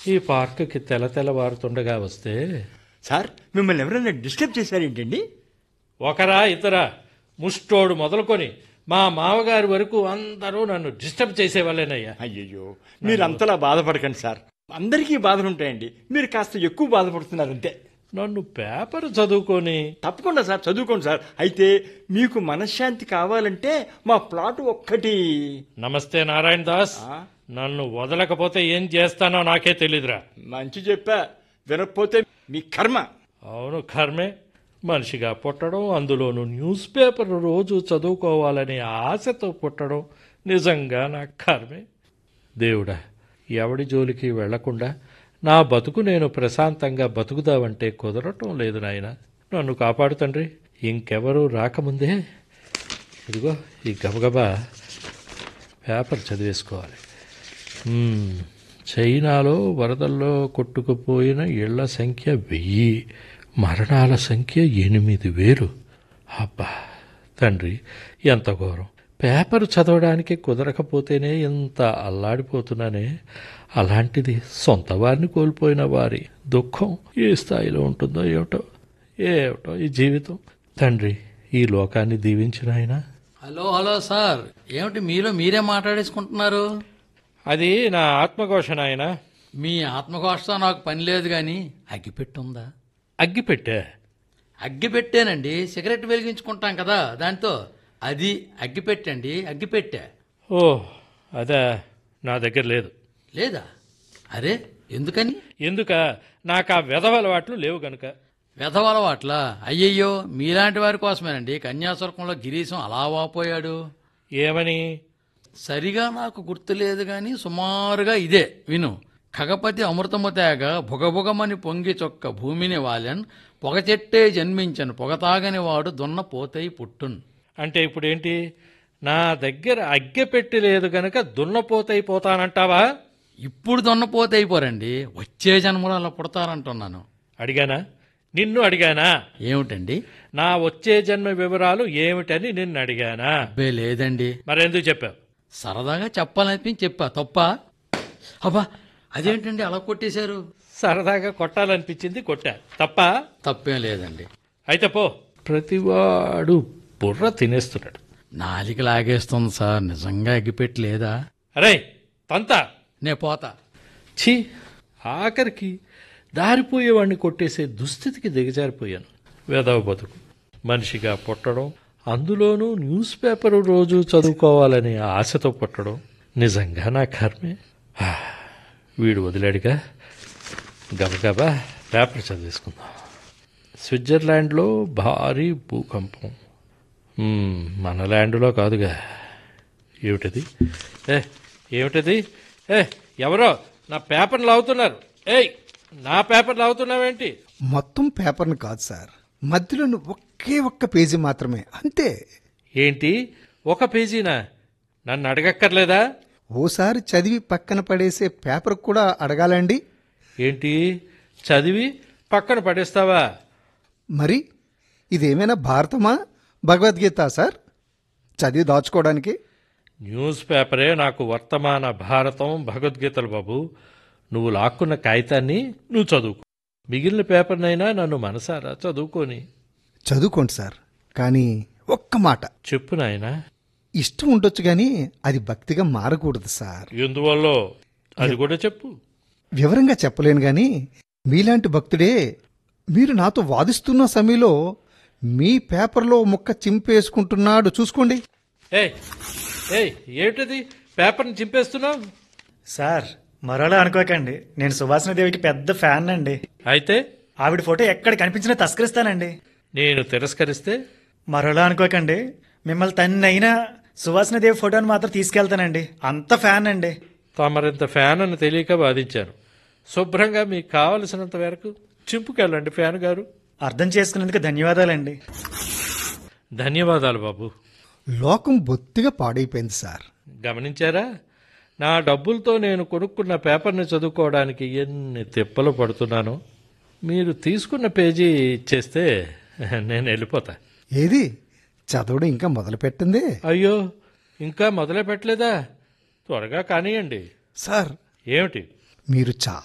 ఈ పార్కుకి తెల తెల్లవారుతుండగా వస్తే సార్ మిమ్మల్ని ఎవరైనా డిస్టర్బ్ చేశారేంటండి ఒకరా ఇతరా ముష్టోడు మొదలుకొని మా మామగారి వరకు అందరూ నన్ను డిస్టర్బ్ చేసేవాళ్ళేనయ్యా అయ్యయ్యో మీరు అంతలా బాధపడకండి సార్ అందరికీ బాధలు ఉంటాయండి మీరు కాస్త ఎక్కువ బాధపడుతున్నారు అంతే నన్ను పేపర్ చదువుకొని తప్పకుండా సార్ చదువుకోండి సార్ అయితే మీకు మనశ్శాంతి కావాలంటే మా ప్లాట్ ఒక్కటి నమస్తే నారాయణ దాస్ ఆ? నన్ను వదలకపోతే ఏం చేస్తానో నాకే తెలీదురా మంచి చెప్పా వినకపోతే మీ కర్మ అవును కర్మే మనిషిగా పుట్టడం అందులోనూ న్యూస్ పేపర్ రోజు చదువుకోవాలనే ఆశతో పుట్టడం నిజంగా నా కర్మే దేవుడా ఎవడి జోలికి వెళ్లకుండా నా బతుకు నేను ప్రశాంతంగా బతుకుదావంటే కుదరటం లేదు నాయన నన్ను కాపాడు తండ్రి ఇంకెవరూ రాకముందే ఇదిగో ఈ గబగబా పేపర్ చదివేసుకోవాలి మ్మ్. చైనాలో వరదల్లో కొట్టుకుపోయిన ఇళ్ల సంఖ్య వెయ్యి మరణాల సంఖ్య ఎనిమిది వేలు అబ్బా తండ్రి ఎంత ఘోరం పేపర్ చదవడానికి కుదరకపోతేనే ఇంత అల్లాడిపోతున్నానే అలాంటిది సొంత వారిని కోల్పోయిన వారి దుఃఖం ఏ స్థాయిలో ఉంటుందో ఏమిటో ఏమిటో ఈ జీవితం తండ్రి ఈ లోకాన్ని దీవించిన ఆయన హలో హలో సార్ ఏమిటి మీలో మీరే మాట్లాడేసుకుంటున్నారు అది నా ఆత్మఘోష నాయన మీ ఆత్మఘోషతో నాకు పని లేదు కానీ అగ్గిపెట్టుందా అగ్గిపెట్టే అగ్గిపెట్టేనండి సిగరెట్ వెలిగించుకుంటాం కదా దాంతో అది అగ్గిపెట్టండి అగ్గిపెట్టే ఓ అదే నా దగ్గర లేదు లేదా అరే ఎందుకని ఎందుక నాకు ఆ వెధవలవాట్లు లేవు గనుక వెధవలవాట్లా అయ్యయ్యో మీలాంటి వారి కోసమేనండి కన్యాశుల్కంలో గిరీశం అలా వాపోయాడు ఏమని సరిగా నాకు గుర్తులేదు గాని సుమారుగా ఇదే విను ఖగపతి అమృతము తేగ భుగభుగమని పొంగి చొక్క భూమిని వాలెన్ పొగ చెట్టే జన్మించను పొగ తాగని వాడు దున్న పోతై పుట్టున్ అంటే ఇప్పుడేంటి నా దగ్గర అగ్గెపెట్టి లేదు గనక దున్నపోతైపోతానంటావా ఇప్పుడు దున్నపోతే అయిపోరండి వచ్చే జన్మలో అలా పుడతారంటున్నాను అడిగానా నిన్ను అడిగానా ఏమిటండి నా వచ్చే జన్మ వివరాలు ఏమిటని నిన్ను అడిగానా అబ్బే లేదండి మరెందుకు చెప్పావు సరదాగా చెప్పాలనిపించి చెప్పా తప్ప అబ్బా అదేంటండి అలా కొట్టేశారు సరదాగా కొట్టాలనిపించింది కొట్టా తప్ప తప్పేం లేదండి అయితే పో ప్రతివాడు బుర్ర తినేస్తున్నాడు నాలిక లాగేస్తుంది సార్ నిజంగా అగ్గిపెట్టి లేదా అరే తంతా నే పోతా ఛీ ఆఖరికి దారిపోయేవాడిని కొట్టేసే దుస్థితికి దిగజారిపోయాను వేదవ బతుకు మనిషిగా పుట్టడం అందులోనూ న్యూస్ పేపర్ రోజు చదువుకోవాలనే ఆశతో పుట్టడం నిజంగా నా కర్మే హా, వీడు వదిలాడుగా గబగబా పేపర్ చదివేసుకుందాం స్విట్జర్లాండ్లో భారీ భూకంపం మ్మ్, మన ల్యాండ్లో కాదుగా ఏమిటది ఏ ఏమిటది ఏ ఎవరో నా పేపర్లు లాగుతున్నారు ఏయ్ నా పేపర్ లాగుతున్నావేంటి మొత్తం పేపర్ను కాదు సార్ మధ్యలోని ఒకే ఒక్క పేజీ మాత్రమే అంతే ఏంటి ఒక పేజీనా నన్ను అడగక్కర్లేదా ఓసారి చదివి పక్కన పడేసే పేపర్ కూడా అడగాలండి ఏంటి చదివి పక్కన పడేస్తావా మరి ఇదేమైనా భారతమా భగవద్గీత సార్ చదివి దాచుకోవడానికి న్యూస్ పేపరే నాకు వర్తమాన భారతం భగవద్గీతలు బాబు నువ్వు లాక్కున్న కాగితాన్ని నువ్వు చదువుకో మిగిలిన పేపర్నైనా నన్ను మనసారా చదువుకొని చదువుకోండి సార్ కానీ ఒక్క మాట చెప్పు నాయనా ఇష్టం ఉండొచ్చు కానీ అది భక్తిగా మారకూడదు సార్ ఎందువల్ల అది కూడా చెప్పు వివరంగా చెప్పలేను గాని మీలాంటి భక్తుడే మీరు నాతో వాదిస్తున్న సమయంలో మీ పేపర్లో ముక్క చింపేసుకుంటున్నాడు చూసుకోండి ఏయ్ ఏయ్ ఏమిటది పేపర్ని చింపేస్తున్నావు సార్ మరోలా అనుకోకండి నేను సువాసన దేవికి పెద్ద ఫ్యాన్ అండి అయితే ఆవిడ ఫోటో ఎక్కడ కనిపించినా తస్కరిస్తానండి నేను తిరస్కరిస్తే మరోలా అనుకోకండి మిమ్మల్ని తన్నైనా సువాసన దేవి ఫోటోని మాత్రం తీసుకెళ్తానండి అంత ఫ్యాన్ అండి తమరింత ఫ్యాన్ అని తెలియక బాధించాను శుభ్రంగా మీకు కావలసినంత వరకు చింపుకెళ్ళండి ఫ్యాన్ గారు అర్థం చేసుకున్నందుకు ధన్యవాదాలండి ధన్యవాదాలు బాబు లోకం బొత్తిగా పాడైపోయింది సార్ గమనించారా నా డబ్బులతో నేను కొనుక్కున్న పేపర్ని చదువుకోవడానికి ఎన్ని తిప్పలు పడుతున్నానో మీరు తీసుకున్న పేజీ ఇచ్చేస్తే నేను వెళ్ళిపోతా ఏది చదవడం ఇంకా మొదలు పెట్టింది అయ్యో ఇంకా మొదలే పెట్టలేదా త్వరగా కానియండి సార్ ఏమిటి మీరు చాలా